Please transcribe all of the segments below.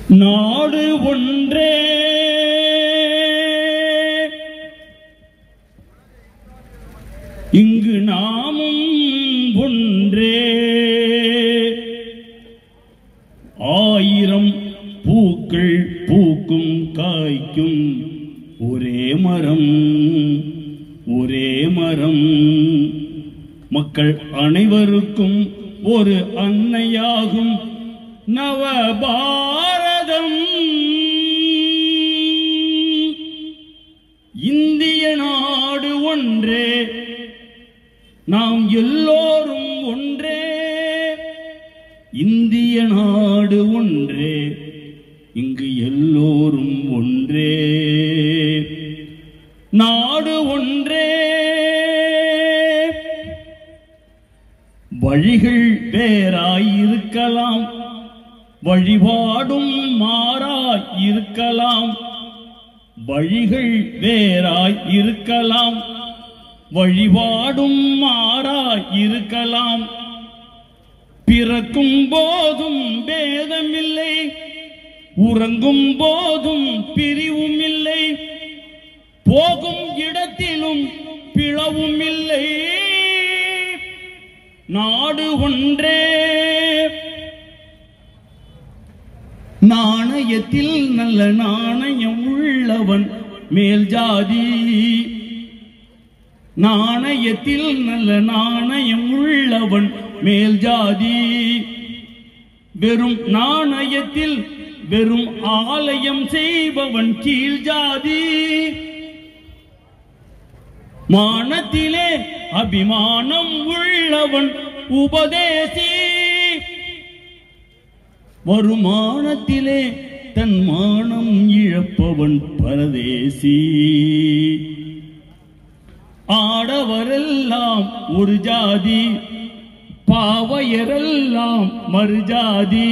நாடு ஒன்றே இங்கு நாமும் ஒன்றே ஆயிரம் பூக்கள் பூக்கும் காய்க்கும் ஒரே மரம் ஒரே மரம் மக்கள் அனைவருக்கும் ஒரு அன்னையாகும் நவபாரதம் இந்திய நாடு ஒன்றே நாம் எல்லோரும் ஒன்றே இந்திய நாடு ஒன்றே இங்கு எல்லோரும் ஒன்றே நாடு ஒன்றே வழிகள் வேறாய் இருக்கலாம் வழிபாடும் மாறாய் இருக்கலாம் வழிகள் வேறாய் இருக்கலாம் வழிபாடும் மாறாய் இருக்கலாம் பிறக்கும் போதும் பேதமில்லை உறங்கும் போதும் பிரிவும் இல்லை போகும் இடத்திலும் பிளவும் இல்லை நாடு ஒன்றே நாணயத்தில் நல்ல நாணயம் உள்ளவன் மேல் ஜாதி நாணயத்தில் நல்ல நாணயம் உள்ளவன் மேல் ஜாதி வெறும் நாணயத்தில் வெறும் ஆலயம் செய்பவன் கீழ் ஜாதி மானத்திலே அபிமானம் உள்ளவன் உபதேசி வருமானத்திலே தன் மானம் இழப்பவன் பரதேசி ஆடவரெல்லாம் ஒரு ஜாதி பாவையரெல்லாம் மறுஜாதி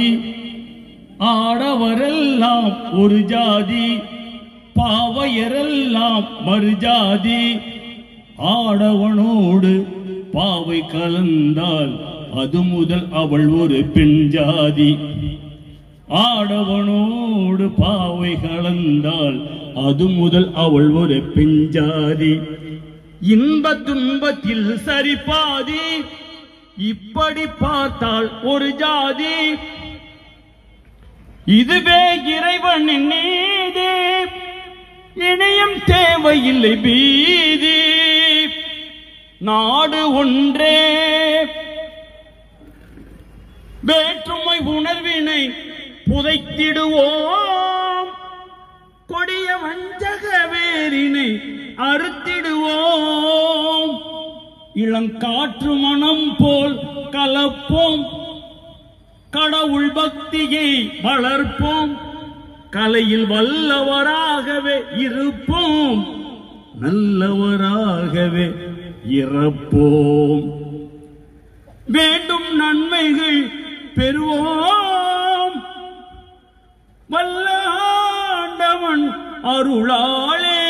ஆடவரெல்லாம் ஒரு ஜாதி பாவையரெல்லாம் மறுஜாதி ஆடவனோடு பாவை கலந்தால் அது முதல் அவள் ஒரு பெண் ஜாதி ஆடவனோடு பாவை கலந்தால் அது முதல் அவள் ஒரு பெண் ஜாதி இன்ப துன்பத்தில் சரிபாதி இப்படி பார்த்தால் ஒரு ஜாதி இதுவே இறைவனின் நீதி இணையம் தேவையில்லை பீதி நாடு ஒன்றே வேற்றுமை உணர்வினை புதைத்திடுவோம் கொடிய வஞ்சக வேரினை அறுத்திடுவோம் இளங்காற்று மனம் போல் கலப்போம் கடவுள் பக்தியை வளர்ப்போம் கலையில் வல்லவராகவே இருப்போம் நல்லவராகவே இறப்போம் வேண்டும் நன்மைகள் பெறுவோம் வல்லாண்டவன் அருளாளே